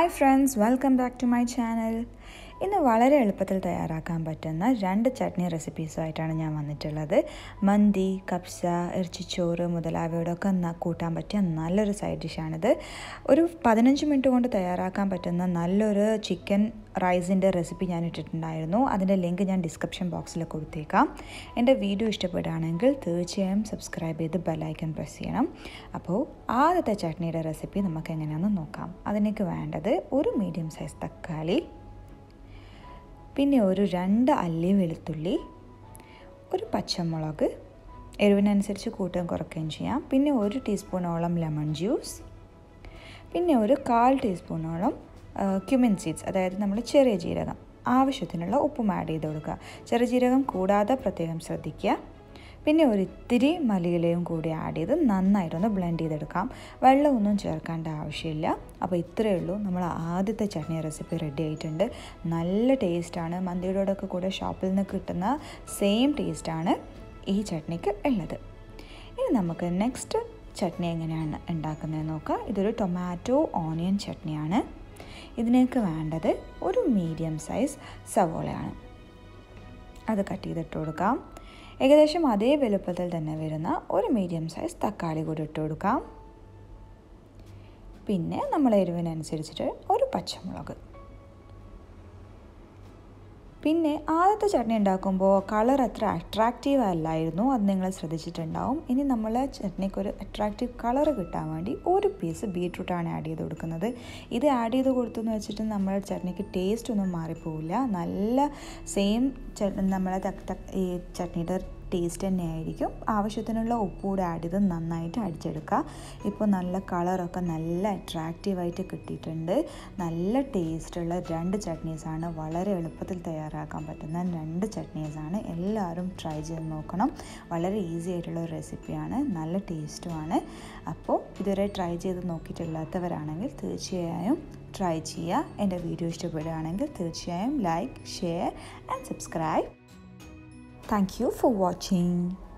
Hi friends welcome back to my channel ഇന്ന് വളരെ എളുപ്പത്തിൽ തയ്യാറാക്കാൻ പറ്റുന്ന രണ്ട് ചട്നി റെസിപ്പീസുമായിട്ടാണ് ഞാൻ വന്നിട്ടുള്ളത് മന്തി കപ്സ ഇറച്ചിച്ചോറ് മുതലായവയോടൊക്കെ ന- കൂട്ടാൻ പറ്റിയ നല്ലൊരു സൈഡ് ഡിഷാണിത് ഒരു പതിനഞ്ച് മിനിറ്റ് കൊണ്ട് തയ്യാറാക്കാൻ പറ്റുന്ന നല്ലൊരു ചിക്കൻ റൈസിൻ്റെ റെസിപ്പി ഞാൻ ഇട്ടിട്ടുണ്ടായിരുന്നു അതിൻ്റെ ലിങ്ക് ഞാൻ ഡിസ്ക്രിപ്ഷൻ ബോക്സിൽ കൊടുത്തേക്കാം എൻ്റെ വീഡിയോ ഇഷ്ടപ്പെടുകയാണെങ്കിൽ തീർച്ചയായും സബ്സ്ക്രൈബ് ചെയ്ത് ബെല്ലൈക്കൺ പ്രസ് ചെയ്യണം അപ്പോൾ ആദ്യത്തെ ചട്നിയുടെ റെസിപ്പി നമുക്ക് എങ്ങനെയാണെന്ന് നോക്കാം അതിനേക്ക് വേണ്ടത് ഒരു മീഡിയം സൈസ് തക്കാളി പിന്നെ ഒരു രണ്ട് അല്ലി വെളുത്തുള്ളി ഒരു പച്ചമുളക് എരിവിനനുസരിച്ച് കൂട്ടുകയും കുറയ്ക്കുകയും ചെയ്യാം പിന്നെ ഒരു ടീസ്പൂണോളം ലെമൺ ജ്യൂസ് പിന്നെ ഒരു കാൽ ടീസ്പൂണോളം ക്യുമിൻ സീഡ്സ് അതായത് നമ്മൾ ചെറിയ ജീരകം ആവശ്യത്തിനുള്ള ഉപ്പും ആഡ് ചെയ്ത് കൊടുക്കുക ചെറിയ ജീരകം കൂടാതെ പ്രത്യേകം ശ്രദ്ധിക്കുക പിന്നെ ഒരു ഇത്തിരി മല്ലിയിലയും കൂടി ആഡ് ചെയ്ത് നന്നായിട്ടൊന്ന് ബ്ലെൻഡ് ചെയ്തെടുക്കാം വെള്ളമൊന്നും ചേർക്കേണ്ട ആവശ്യമില്ല അപ്പോൾ ഇത്രയേ ഉള്ളൂ നമ്മൾ ആദ്യത്തെ ചട്നി റെസിപ്പി റെഡി ആയിട്ടുണ്ട് നല്ല ടേസ്റ്റാണ് മന്തിയോടൊക്കെ കൂടെ ഷോപ്പിൽ നിന്ന് കിട്ടുന്ന സെയിം ടേസ്റ്റാണ് ഈ ചട്നിക്ക് ഉള്ളത് ഇനി നമുക്ക് നെക്സ്റ്റ് ചട്നി എങ്ങനെയാണ് ഉണ്ടാക്കുന്നത് നോക്കാം ഇതൊരു ടൊമാറ്റോ ഓണിയൻ ചട്നിയാണ് ഇതിനേക്ക് വേണ്ടത് ഒരു മീഡിയം സൈസ് സവോളയാണ് അത് കട്ട് ചെയ്തിട്ട് കൊടുക്കാം ഏകദേശം അതേ വലുപ്പത്തിൽ തന്നെ വരുന്ന ഒരു മീഡിയം സൈസ് തക്കാളി കൂടി ഇട്ട് കൊടുക്കാം പിന്നെ നമ്മൾ എരിവിനനുസരിച്ചിട്ട് ഒരു പച്ചമുളക് പിന്നെ ആദ്യത്തെ ചട്നി ഉണ്ടാക്കുമ്പോൾ കളർ അത്ര അട്രാക്റ്റീവ് അല്ലായിരുന്നു അത് നിങ്ങൾ ശ്രദ്ധിച്ചിട്ടുണ്ടാവും ഇനി നമ്മൾ ചട്നിക്ക് ഒരു അട്രാക്റ്റീവ് കളർ കിട്ടാൻ വേണ്ടി ഒരു പീസ് ബീട്രൂട്ടാണ് ആഡ് ചെയ്ത് കൊടുക്കുന്നത് ഇത് ആഡ് ചെയ്ത് കൊടുത്തു എന്ന് വെച്ചിട്ട് നമ്മുടെ ചട്നിക്ക് ടേസ്റ്റ് ഒന്നും മാറിപ്പോവില്ല നല്ല സെയിം നമ്മളെ ഈ ചട്നിയുടെ ടേസ്റ്റ് തന്നെയായിരിക്കും ആവശ്യത്തിനുള്ള ഉപ്പ് കൂടെ ആഡ് ചെയ്ത് നന്നായിട്ട് അടിച്ചെടുക്കുക ഇപ്പോൾ നല്ല കളറൊക്കെ നല്ല അട്രാക്റ്റീവായിട്ട് കിട്ടിയിട്ടുണ്ട് നല്ല ടേസ്റ്റുള്ള രണ്ട് ചട്നീസാണ് വളരെ എളുപ്പത്തിൽ തയ്യാറാക്കാൻ പറ്റുന്ന രണ്ട് ചട്നീസാണ് എല്ലാവരും ട്രൈ ചെയ്ത് നോക്കണം വളരെ ഈസി ആയിട്ടുള്ള ഒരു റെസിപ്പിയാണ് നല്ല ടേസ്റ്റുമാണ് അപ്പോൾ ഇതുവരെ ട്രൈ ചെയ്ത് നോക്കിയിട്ടില്ലാത്തവരാണെങ്കിൽ തീർച്ചയായും ട്രൈ ചെയ്യുക എൻ്റെ വീഡിയോ ഇഷ്ടപ്പെടുകയാണെങ്കിൽ തീർച്ചയായും like share and subscribe Thank you for watching.